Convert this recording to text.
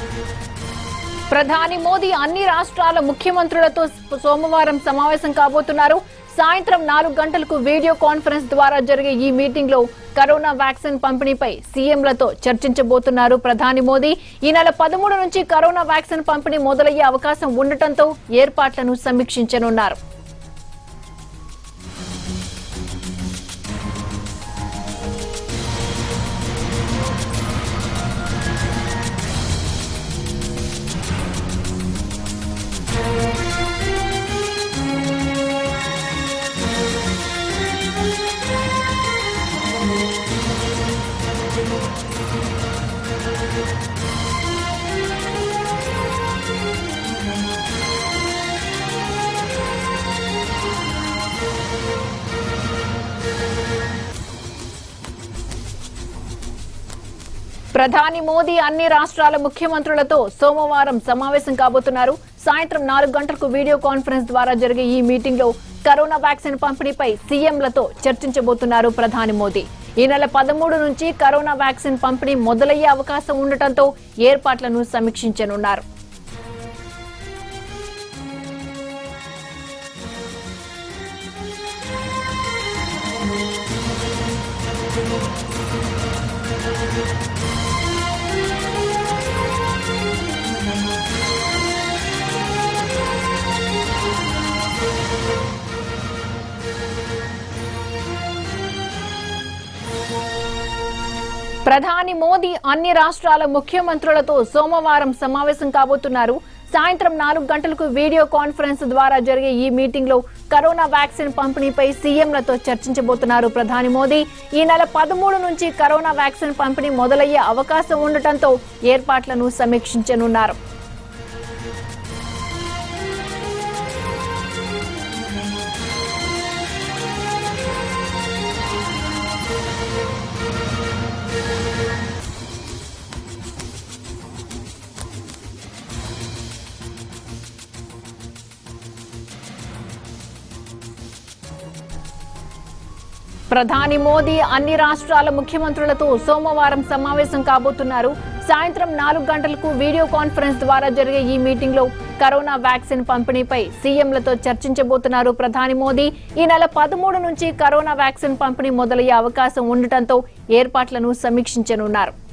ప్రధాని మోదీ అన్ని రాష్ట్రాల ముఖ్యమంత్రులతో సోమవారం సమావేశం కాబోతున్నారు సాయంత్రం నాలుగు గంటలకు వీడియో కాన్ఫరెన్స్ ద్వారా జరిగే ఈ మీటింగ్ లో కరోనా వ్యాక్సిన్ పంపిణీపై సీఎంలతో చర్చించబోతున్నారు ప్రధాని మోదీ ఈ నెల పదమూడు నుంచి కరోనా వ్యాక్సిన్ పంపిణీ మొదలయ్యే అవకాశం ఉండటంతో ఏర్పాట్లను సమీక్షించనున్నారు ప్రధాని మోదీ అన్ని రాష్ట్రాల ముఖ్యమంత్రులతో సోమవారం సమావేశం కాబోతున్నారు సాయంత్రం నాలుగు గంటలకు వీడియో కాన్ఫరెన్స్ ద్వారా జరిగే ఈ మీటింగ్ లో కరోనా వ్యాక్సిన్ పంపిణీపై సీఎంలతో చర్చించబోతున్నారు ప్రధాని మోదీ ఈ నెల పదమూడు నుంచి కరోనా వ్యాక్సిన్ పంపిణీ మొదలయ్యే అవకాశం ఉండటంతో ఏర్పాట్లను సమీక్షించనున్నారు ప్రధాని మోదీ అన్ని రాష్ట్రాల ముఖ్యమంత్రులతో సోమవారం సమావేశం కాబోతున్నారు సాయంత్రం నాలుగు గంటలకు వీడియో కాన్ఫరెన్స్ ద్వారా జరిగే ఈ మీటింగ్ లో కరోనా వ్యాక్సిన్ పంపిణీపై సీఎంలతో చర్చించబోతున్నారు ప్రధాని మోదీ ఈ నెల పదమూడు నుంచి కరోనా వ్యాక్సిన్ పంపిణీ మొదలయ్యే అవకాశం ఉండటంతో ఏర్పాట్లను సమీక్షించనున్నారు ప్రధాని మోదీ అన్ని రాష్ట్రాల ముఖ్యమంత్రులతో సోమవారం సమావేశం కాబోతున్నారు సాయంత్రం నాలుగు గంటలకు వీడియో కాన్ఫరెన్స్ ద్వారా జరిగే ఈ మీటింగ్ లో కరోనా వ్యాక్సిన్ పంపిణీపై సీఎంలతో చర్చించబోతున్నారు ప్రధాని మోదీ ఈ నెల పదమూడు నుంచి కరోనా వ్యాక్సిన్ పంపిణీ మొదలయ్యే అవకాశం ఉండటంతో ఏర్పాట్లను సమీక్షించనున్నారు